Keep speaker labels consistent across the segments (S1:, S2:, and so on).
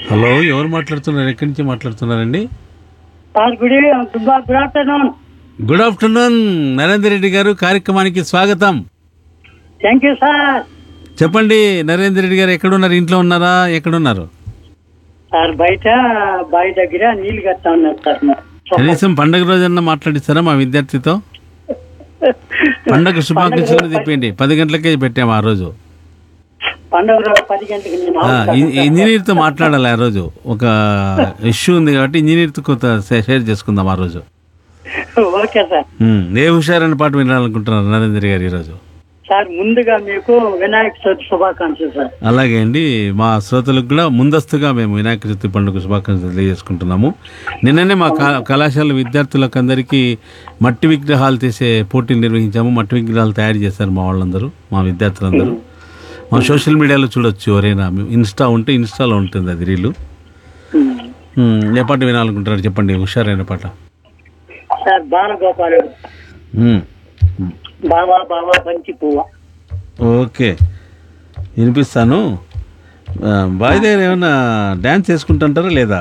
S1: Hello ఎవరు మాట్లాడుతున్నారు ఎక్కడి నుంచి మాట్లాడుతున్నారండి
S2: sir good good good afternoon
S1: good afternoon Narender Reddy garu కార్యక్రమానికి స్వాగతం
S2: థ్యాంక్ యూ సార్
S1: చెప్పండి నరేందర్ రెడ్డి గారు ఎక్కడున్నారు ఇంట్లో ఉన్నారా ఎక్కడున్నారు
S2: సార్ బయట బావి దగ్గర నీళ్లు కడతా ఉన్నారు సార్
S1: కనీసం పండగ రోజన్నా మాట్లాడిస్తారా మా విద్యార్థితో పండగ శుభాకాంక్షలు తెప్పిండి పది గంటలకే పెట్టాము ఆ రోజు
S2: పండుగ రోజు పది గంటలకు నేను
S1: ఆ, ఇ- ఇంజనీర్తో మాట్లాడాలి ఆ రోజు ఒక ఇష్యూ ఉంది కాబట్టి ఇంజనీర్తో కొంత షే- షేర్ చేసుకుందాం ఆ రోజు
S2: ఓకే సార్
S1: ఉమ్, ఏ హుషారైన పాట వినాలనుకుంటున్నారు నరేంద్ర గారు ఈరోజు
S2: సార్ ముందుగా మీకు వినాయక చవితి శుభాకాంక్షలు సార్
S1: అలాగే అండి మా శ్రోతలకు కూడా ముందస్తుగా మేము వినాయక చవితి పండుగ శుభాకాంక్షలు తెలియజేసుకుంటున్నాము నిన్ననే మా కా- కళాశాల విద్యార్థులకు అందరికీ మట్టి విగ్రహాలు తీసే పోటీలు నిర్వహించాము మట్టి విగ్రహాలు తయారు చేశారు మా వాళ్ళందరూ మా విద్యార్థులందరూ మా సోషల్ మీడియాలో చూడొచ్చు ఎవరైనా మీ ఇన్స్టా ఉంటే ఇన్స్టాలో ఉంటుంది అది రీలు ఉమ్, ఏ పాట వినాలనుకుంటున్నారు చెప్పండి హుషారైన పాట
S2: సార్ బాలగోపాలు
S1: ఉమ్,
S2: బావా బావా బంతి పువ్వ
S1: ఓకే వినిపిస్తాను ఆ, బాయ్ దగ్గర ఏమన్నా డ్యాన్స్ చేసుకుంటుంటారా లేదా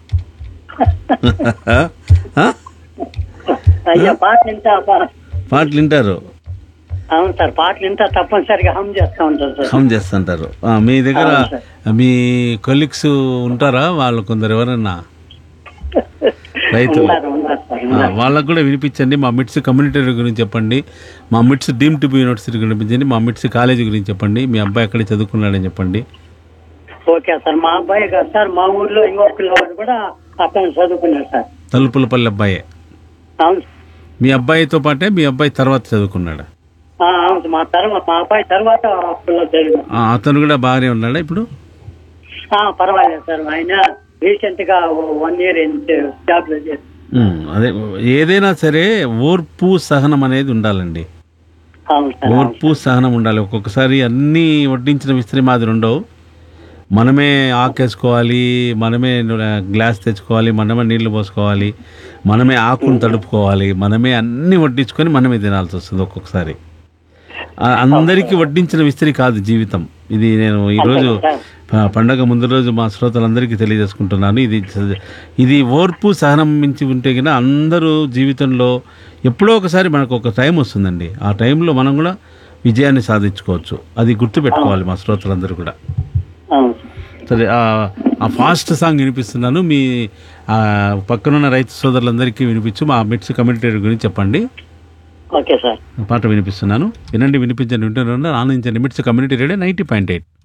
S1: ఆ?
S2: అయ్యా పాటలు వింటా పా-
S1: పాటలు వింటారు
S2: అవును సార్ పాటలు వింటా తప్పనిసరిగా హమ్ చేస్తా ఉంటారు సార్
S1: హమ్ చేస్తుంటారు ఆ, మీ దగ్గర మీ కొలీగ్స్ ఉంటారా వాళ్ళు కొందరు ఎవరన్నా రైతులు
S2: ఉన్నారు, ఉన్నారు సార్
S1: ఆ, వాళ్ళకు కూడా వినిపించండి మా మిట్స్ కమ్యూనిటీ గురించి చెప్పండి మా మిట్స్ డీమ్ టు బి యూనివర్సిటీ గురించి వినిపించండి మా మిట్స్ కాలేజీ గురించి చెప్పండి మీ అబ్బాయి ఎక్కడ చదువుకున్నాడని చెప్పండి
S2: ఓకే సార్ మా అబ్బాయి కాదు సార్ మా ఊర్లో ఇంకొక పిల్లవాడు కూడా అక్కడ చదువుకున్నాడు సార్
S1: తలుపులపల్లి అబ్బాయే
S2: అవును
S1: మీ అబ్బాయితో పాటే మీ అబ్బాయి తర్వాత చదువుకున్నాడు
S2: ఆ, అవును మా తర్వాత మా అబ్బాయి తర్వాత పిల్లలు చదివాడు
S1: ఆ, అతను కూడా బాగానే ఉన్నాడా ఇప్పుడు
S2: ఆ, పర్వాలేదు సార్ ఆయన రీసెంట్ గా వన్ ఇయర్ జాబ్ లో చేశారు
S1: ఉమ్, అదే ఏదైనా సరే ఓర్పు సహనం అనేది ఉండాలండి
S2: అవును సార్
S1: ఓర్పు సహనం ఉండాలి ఒక్కొక్కసారి అన్నీ వడ్డించిన విస్తరి మాదిరి ఉండవు మనమే ఆకేసుకోవాలి మనమే గ్లాస్ తెచ్చుకోవాలి మనమే నీళ్లు పోసుకోవాలి మనమే ఆకును తడుపుకోవాలి మనమే అన్నీ వడ్డించుకొని మనమే తినాల్సి వస్తుంది ఒక్కొక్కసారి ఆ, అందరికీ వడ్డించిన విస్తరి కాదు జీవితం ఇది నేను ఈరోజు ప- పండగ ముందు రోజు మా శ్రోతలందరికీ తెలియజేసుకుంటున్నాను ఇది ఇది ఓర్పు సహనం మించి ఉంటే కన్నా అందరూ జీవితంలో ఎప్పుడో ఒకసారి మనకు ఒక టైం వస్తుందండి ఆ టైంలో మనం కూడా విజయాన్ని సాధించుకోవచ్చు అది గుర్తుపెట్టుకోవాలి మా శ్రోతలందరూ కూడా
S2: అవును
S1: సరే ఆ- ఆ ఫాస్ట్ సాంగ్ వినిపిస్తున్నాను మీ ఆ, పక్కనున్న రైతు సోదరులందరికీ వినిపించు మా మిట్స్ కమ్యూనిటీ గురించి చెప్పండి
S2: ఓకే సార్
S1: పాట వినిపిస్తున్నాను వినండి వినిపించండి వింటున్నాను ఆనందించండి MITS community radio ninety point eight